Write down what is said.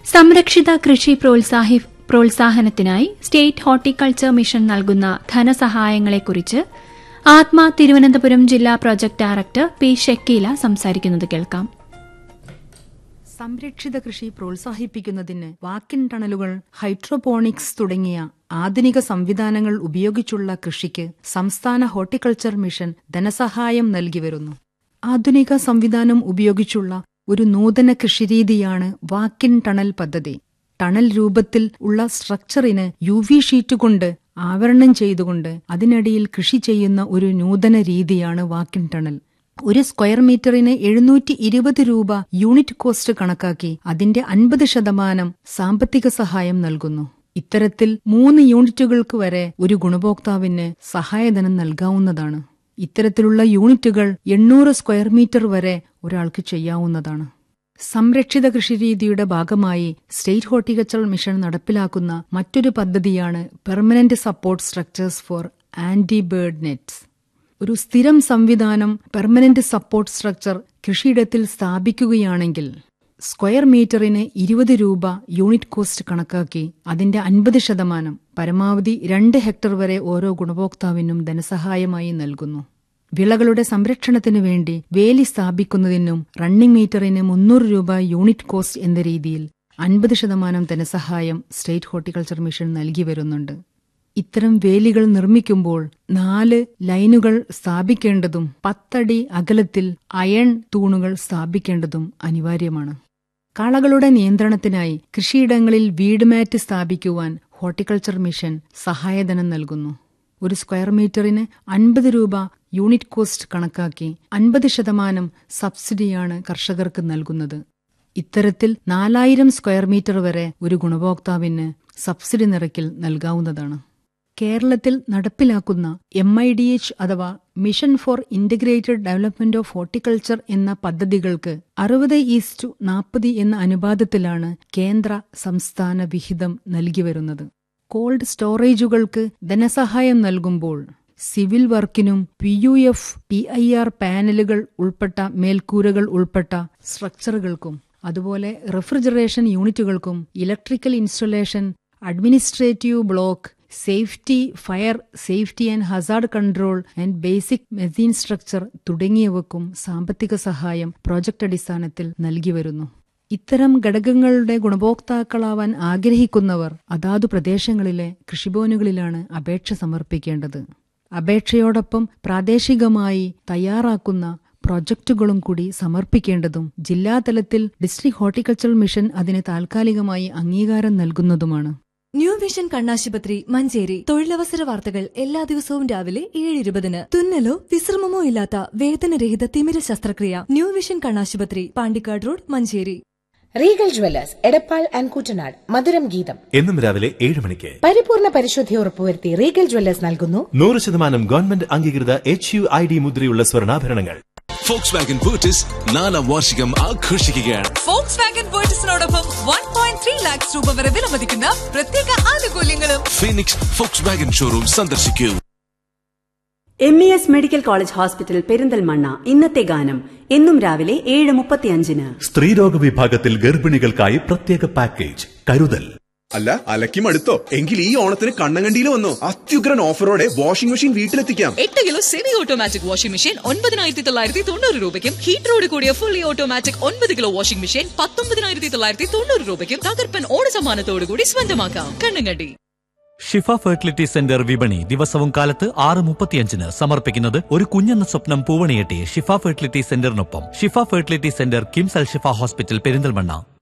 സംരക്ഷിത കൃഷി പ്രോത്സാഹി പ്രോത്സാഹനത്തിനായി സ്റ്റേറ്റ് ഹോർട്ടിക്കൾച്ചർ മിഷൻ നൽകുന്ന ധനസഹായങ്ങളെക്കുറിച്ച് ആത്മ തിരുവനന്തപുരം ജില്ലാ പ്രൊജക്ട് ഡയറക്ടർ പി ഷക്കീല സംസാരിക്കുന്നത് കേൾക്കാം സംരക്ഷിത കൃഷി പ്രോത്സാഹിപ്പിക്കുന്നതിന് വാക്കിൻ ടണലുകൾ ഹൈഡ്രോപോണിക്സ് തുടങ്ങിയ ആധുനിക സംവിധാനങ്ങൾ ഉപയോഗിച്ചുള്ള കൃഷിക്ക് സംസ്ഥാന ഹോർട്ടിക്കൾച്ചർ മിഷൻ ധനസഹായം നൽകി വരുന്നു ആധുനിക സംവിധാനം ഉപയോഗിച്ചുള്ള ഒരു നൂതന കൃഷിരീതിയാണ് വാക്കിൻ ടണൽ പദ്ധതി ടണൽ രൂപത്തിൽ ഉള്ള സ്ട്രക്ചറിന് യു വി ഷീറ്റ് കൊണ്ട് ആവരണം ചെയ്തുകൊണ്ട് അതിനടിയിൽ കൃഷി ചെയ്യുന്ന ഒരു നൂതന രീതിയാണ് വാക്കിൻ ടണൽ ഒരു സ്ക്വയർ മീറ്ററിന് എഴുന്നൂറ്റി ഇരുപത് രൂപ യൂണിറ്റ് കോസ്റ്റ് കണക്കാക്കി അതിന്റെ അൻപത് ശതമാനം സാമ്പത്തിക സഹായം നൽകുന്നു ഇത്തരത്തിൽ മൂന്ന് യൂണിറ്റുകൾക്ക് വരെ ഒരു ഗുണഭോക്താവിന് സഹായധനം നൽകാവുന്നതാണ് ഇത്തരത്തിലുള്ള യൂണിറ്റുകൾ എണ്ണൂറ് സ്ക്വയർ മീറ്റർ വരെ ഒരാൾക്ക് ചെയ്യാവുന്നതാണ് സംരക്ഷിത കൃഷിരീതിയുടെ ഭാഗമായി സ്റ്റേറ്റ് ഹോർട്ടിക്കൾച്ചർ മിഷൻ നടപ്പിലാക്കുന്ന മറ്റൊരു പദ്ധതിയാണ് permanent support structures for anti bird nets ഒരു സ്ഥിരം സംവിധാനം പെർമനന്റ് സപ്പോർട്ട് സ്ട്രക്ചർ കൃഷിയിടത്തിൽ സ്ഥാപിക്കുകയാണെങ്കിൽ സ്ക്വയർ മീറ്ററിന് ഇരുപത് രൂപ യൂണിറ്റ് കോസ്റ്റ് കണക്കാക്കി അതിന്റെ അൻപത് ശതമാനം പരമാവധി രണ്ട് ഹെക്ടർ വരെ ഓരോ ഗുണഭോക്താവിനും ധനസഹായമായി നൽകുന്നു വിളകളുടെ സംരക്ഷണത്തിനു വേണ്ടി വേലി സ്ഥാപിക്കുന്നതിനും റണ്ണിംഗ് മീറ്ററിന് മുന്നൂറ് രൂപ യൂണിറ്റ് കോസ്റ്റ് എന്ന രീതിയിൽ അൻപത് ശതമാനം ധനസഹായം സ്റ്റേറ്റ് ഹോർട്ടിക്കൾച്ചർ മിഷൻ നൽകി വരുന്നുണ്ട് ഇത്തരം വേലികൾ നിർമ്മിക്കുമ്പോൾ നാല് ലൈനുകൾ സ്ഥാപിക്കേണ്ടതും പത്തടി അകലത്തിൽ അയൺ തൂണുകൾ സ്ഥാപിക്കേണ്ടതും അനിവാര്യമാണ് കളകളുടെ നിയന്ത്രണത്തിനായി കൃഷിയിടങ്ങളിൽ വീട് മാറ്റ് സ്ഥാപിക്കുവാൻ ഹോർട്ടിക്കൾച്ചർ മിഷൻ സഹായധനം നൽകുന്നു ഒരു സ്ക്വയർ മീറ്ററിന് അൻപത് രൂപ യൂണിറ്റ് കോസ്റ്റ് കണക്കാക്കി അൻപത് ശതമാനം സബ്സിഡിയാണ് കർഷകർക്ക് നൽകുന്നത് ഇത്തരത്തിൽ നാലായിരം സ്ക്വയർ മീറ്റർ വരെ ഒരു ഗുണഭോക്താവിന് സബ്സിഡി നിരക്കിൽ നൽകാവുന്നതാണ് കേരളത്തിൽ നടപ്പിലാക്കുന്ന എം ഐ ഡി എച്ച് അഥവാ mission for integrated development of horticulture എന്ന പദ്ധതികൾക്ക് അറുപത് ഈസ്റ്റു നാൽപ്പത് എന്ന അനുപാതത്തിലാണ് കേന്ദ്ര സംസ്ഥാന വിഹിതം നൽകി വരുന്നത് കോൾഡ് സ്റ്റോറേജുകൾക്ക് ധനസഹായം നൽകുമ്പോൾ സിവിൽ വർക്കിനും P U F P I R പാനലുകൾ ഉൾപ്പെട്ട മേൽക്കൂരകൾ ഉൾപ്പെട്ട സ്ട്രക്ചറുകൾക്കും അതുപോലെ റെഫ്രിജറേഷൻ യൂണിറ്റുകൾക്കും electrical installation administrative block safety fire safety and hazard control and basic machine structure തുടങ്ങിയവക്കും സാമ്പത്തിക സഹായം പ്രോജക്ട് അടിസ്ഥാനത്തിൽ നൽകി വരുന്നു ഇത്തരം ഘടകങ്ങളുടെ ഗുണഭോക്താക്കളാവാൻ ആഗ്രഹിക്കുന്നവർ അതാതു പ്രദേശങ്ങളിലെ കൃഷിഭവനുകളിലാണ് അപേക്ഷ സമർപ്പിക്കേണ്ടത് അപേക്ഷയോടൊപ്പം പ്രാദേശികമായി തയ്യാറാക്കുന്ന പ്രൊജക്ടുകളും കൂടി സമർപ്പിക്കേണ്ടതും ജില്ലാതലത്തിൽ ഡിസ്ട്രിക്ട് ഹോർട്ടിക്കൾച്ചർ മിഷൻ അതിന് താൽക്കാലികമായി അംഗീകാരം നൽകുന്നതുമാണ് ന്യൂ വിഷൻ കണ്ണാശുപത്രി മഞ്ചേരി തൊഴിലവസര വാർത്തകൾ എല്ലാ ദിവസവും രാവിലെ ഏഴ് ഇരുപതിന് തുന്നലോ വിശ്രമമോ ഇല്ലാത്ത വേദനരഹിത തിമിര ശസ്ത്രക്രിയ ന്യൂ വിഷൻ കണ്ണാശുപത്രി Pandikkad road Manjeri Regal jewellers Edappal and Kuttanad മധുരം ഗീതം എന്നും രാവിലെ ഏഴ് മണിക്ക് പരിപൂർണ പരിശുദ്ധി ഉറപ്പുവരുത്തി റീഗൽ ജ്വല്ലേഴ്സ് നൽകുന്നു നൂറ് ശതമാനം ഗവൺമെന്റ് അംഗീകൃത എച്ച് യു ഐ ഡി മുദ്രയുള്ള സ്വർണ്ണാഭരണങ്ങൾ ഫോക്സ് വാഗൻ ബൂട്ടിസ് നാലാം വാർഷികം ആഘോഷിക്കുകയാണ് ഫോക്സ് വാഗൻ പേർച്ചസിനോടൊപ്പം വൺ പോയിന്റ് ത്രീ ലാക്സ് രൂപ വരെ വിലമതിക്കുന്ന പ്രത്യേക ആനുകൂല്യങ്ങളും ഫീനിക്സ് ഫോക്സ് വാഗൻ ഷോറൂം സന്ദർശിക്കൂ M E S medical college hospital Perinthalmanna ഇന്നത്തെ ഗാനം എന്നും രാവിലെ ഏഴ് മുപ്പത്തിയഞ്ചിന് സ്ത്രീരോഗ വിഭാഗത്തിൽ ഗർഭിണികൾക്കായി പ്രത്യേക പാക്കേജ് കരുതൽ അല്ല അലക്കി മടുത്തോ എങ്കിൽ ഈ ഓണത്തിന് കണ്ണങ്കണ്ടിയിൽ വന്നോ അത്യുഗ്രൻ ഓഫറോടെ വാഷിംഗ് മെഷീൻ വീട്ടിലെത്തിക്കാം എട്ട് kilo semi automatic washing machine ഒൻപതിനായിരത്തി തൊള്ളായിരത്തി തൊണ്ണൂറ് രൂപയ്ക്കും ഹീറ്ററോട് കൂടിയ ഫുള്ളി ഓട്ടോമാറ്റിക് ഒൻപത് കിലോ വാഷിംഗ് മെഷീൻ പത്തൊമ്പതിനായിരത്തി തൊള്ളായിരത്തി തൊണ്ണൂറ് രൂപയ്ക്കും തകർപ്പൻ ഓണ സമ്മാനത്തോടു കൂടി സ്വന്തമാക്കാം കണ്ണങ്കണ്ടി ഷിഫ ഫെർട്ടിലിറ്റി സെന്റർ വിപണി ദിവസവും കാലത്ത് ആറ് മുപ്പത്തിയഞ്ചിന് സമർപ്പിക്കുന്നത് ഒരു കുഞ്ഞെന്ന സ്വപ്നം പൂവണിയെട്ടി ഷിഫ ഫെർട്ടിലിറ്റി സെന്ററിനൊപ്പം Shifa fertility centre KIMS Al Shifa hospital Perinthalmanna